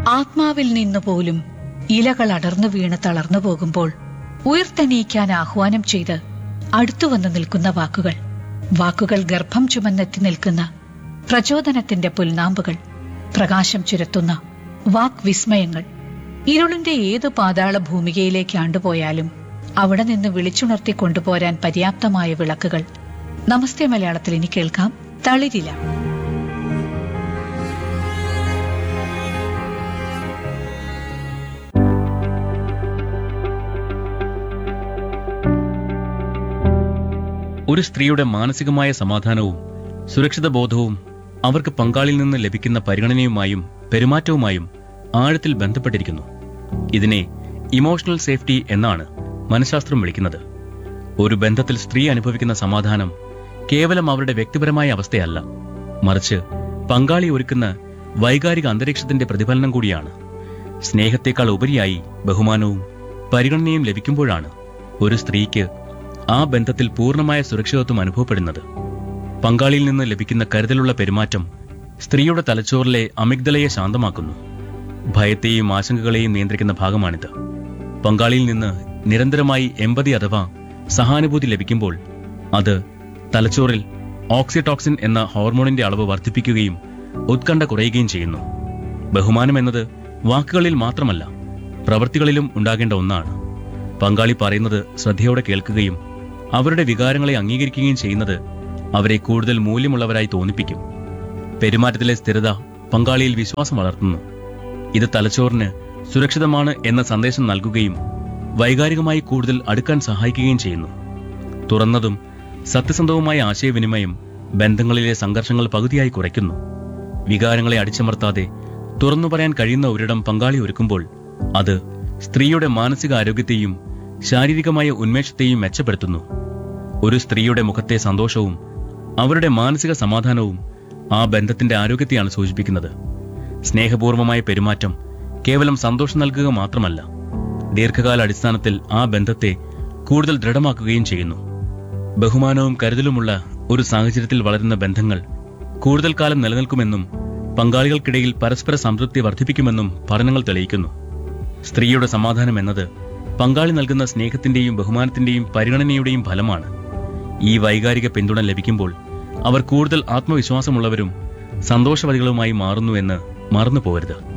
ആത്മാവിൽ നിന്ന് പോലും ഇലകൾ അടർന്നു വീണ് തളർന്നു പോകുമ്പോൾ ഉയർത്തെണീക്കാൻ ആഹ്വാനം ചെയ്ത് അടുത്തുവന്ന് നിൽക്കുന്ന വാക്കുകൾ വാക്കുകൾ ഗർഭം ചുമന്നെത്തി നിൽക്കുന്ന പ്രചോദനത്തിന്റെ പുൽനാമ്പുകൾ പ്രകാശം ചുരത്തുന്ന വാക്വിസ്മയങ്ങൾ ഇരുളിന്റെ ഏതു പാതാള ഭൂമികയിലേക്ക് ആണ്ടുപോയാലും അവിടെ നിന്ന് വിളിച്ചുണർത്തി കൊണ്ടുപോരാൻ പര്യാപ്തമായ വിളക്കുകൾ നമസ്തേ മലയാളത്തിൽ ഇനി കേൾക്കാം തളിരില ഒരു സ്ത്രീയുടെ മാനസികമായ സമാധാനവും സുരക്ഷിത ബോധവും അവർക്ക് പങ്കാളിയിൽ നിന്ന് ലഭിക്കുന്ന പരിഗണനയുമായും പെരുമാറ്റവുമായും ആഴത്തിൽ ബന്ധപ്പെട്ടിരിക്കുന്നു ഇതിനെ ഇമോഷണൽ സേഫ്റ്റി എന്നാണ് മനഃശാസ്ത്രം വിളിക്കുന്നത് ഒരു ബന്ധത്തിൽ സ്ത്രീ അനുഭവിക്കുന്ന സമാധാനം കേവലം അവരുടെ വ്യക്തിപരമായ അവസ്ഥയല്ല മറിച്ച് പങ്കാളി ഒരുക്കുന്ന വൈകാരിക അന്തരീക്ഷത്തിന്റെ പ്രതിഫലനം കൂടിയാണ് സ്നേഹത്തെക്കാൾ ഉപരിയായി ബഹുമാനവും പരിഗണനയും ലഭിക്കുമ്പോഴാണ് ഒരു സ്ത്രീക്ക് ആ ബന്ധത്തിൽ പൂർണ്ണമായ സുരക്ഷിതത്വം അനുഭവപ്പെടുന്നത് പങ്കാളിയിൽ നിന്ന് ലഭിക്കുന്ന കരുതലുള്ള പെരുമാറ്റം സ്ത്രീയുടെ തലച്ചോറിലെ അമിഗ്ദലയെ ശാന്തമാക്കുന്നു ഭയത്തെയും ആശങ്കകളെയും നിയന്ത്രിക്കുന്ന ഭാഗമാണിത് പങ്കാളിയിൽ നിന്ന് നിരന്തരമായി എമ്പതി അഥവാ സഹാനുഭൂതി ലഭിക്കുമ്പോൾ അത് തലച്ചോറിൽ ഓക്സിടോക്സിൻ എന്ന ഹോർമോണിന്റെ അളവ് വർദ്ധിപ്പിക്കുകയും ഉത്കണ്ഠ കുറയുകയും ചെയ്യുന്നു ബഹുമാനം എന്നത് വാക്കുകളിൽ മാത്രമല്ല പ്രവൃത്തികളിലും ഉണ്ടാകേണ്ട ഒന്നാണ് പങ്കാളി പറയുന്നത് ശ്രദ്ധയോടെ കേൾക്കുകയും അവരുടെ വികാരങ്ങളെ അംഗീകരിക്കുകയും ചെയ്യുന്നത് അവരെ കൂടുതൽ മൂല്യമുള്ളവരായി തോന്നിപ്പിക്കും പെരുമാറ്റത്തിലെ സ്ഥിരത പങ്കാളിയിൽ വിശ്വാസം വളർത്തുന്നു ഇത് തലച്ചോറിന് സുരക്ഷിതമാണ് എന്ന സന്ദേശം നൽകുകയും വൈകാരികമായി കൂടുതൽ അടുക്കാൻ സഹായിക്കുകയും ചെയ്യുന്നു തുറന്നതും സത്യസന്ധവുമായ ആശയവിനിമയം ബന്ധങ്ങളിലെ സംഘർഷങ്ങൾ പകുതിയായി കുറയ്ക്കുന്നു വികാരങ്ങളെ അടിച്ചമർത്താതെ തുറന്നു പറയാൻ കഴിയുന്ന ഒരിടം പങ്കാളി ഒരുക്കുമ്പോൾ അത് സ്ത്രീയുടെ മാനസിക ആരോഗ്യത്തെയും ശാരീരികമായ ഉന്മേഷത്തെയും മെച്ചപ്പെടുത്തുന്നു ഒരു സ്ത്രീയുടെ മുഖത്തെ സന്തോഷവും അവരുടെ മാനസിക സമാധാനവും ആ ബന്ധത്തിന്റെ ആരോഗ്യത്തെയാണ് സൂചിപ്പിക്കുന്നത് സ്നേഹപൂർവമായ പെരുമാറ്റം കേവലം സന്തോഷം നൽകുക മാത്രമല്ല ദീർഘകാല അടിസ്ഥാനത്തിൽ ആ ബന്ധത്തെ കൂടുതൽ ദൃഢമാക്കുകയും ചെയ്യുന്നു ബഹുമാനവും കരുതലുമുള്ള ഒരു സാഹചര്യത്തിൽ വളരുന്ന ബന്ധങ്ങൾ കൂടുതൽ കാലം നിലനിൽക്കുമെന്നും പങ്കാളികൾക്കിടയിൽ പരസ്പര സംതൃപ്തി വർദ്ധിപ്പിക്കുമെന്നും പഠനങ്ങൾ തെളിയിക്കുന്നു സ്ത്രീയുടെ സമാധാനം എന്നത് പങ്കാളി നൽകുന്ന സ്നേഹത്തിന്റെയും ബഹുമാനത്തിന്റെയും പരിഗണനയുടെയും ഫലമാണ് ഈ വൈകാരിക പിന്തുണ ലഭിക്കുമ്പോൾ അവർ കൂടുതൽ ആത്മവിശ്വാസമുള്ളവരും സന്തോഷവതികളുമായി മാറുന്നുവെന്ന് മറന്നു പോകരുത്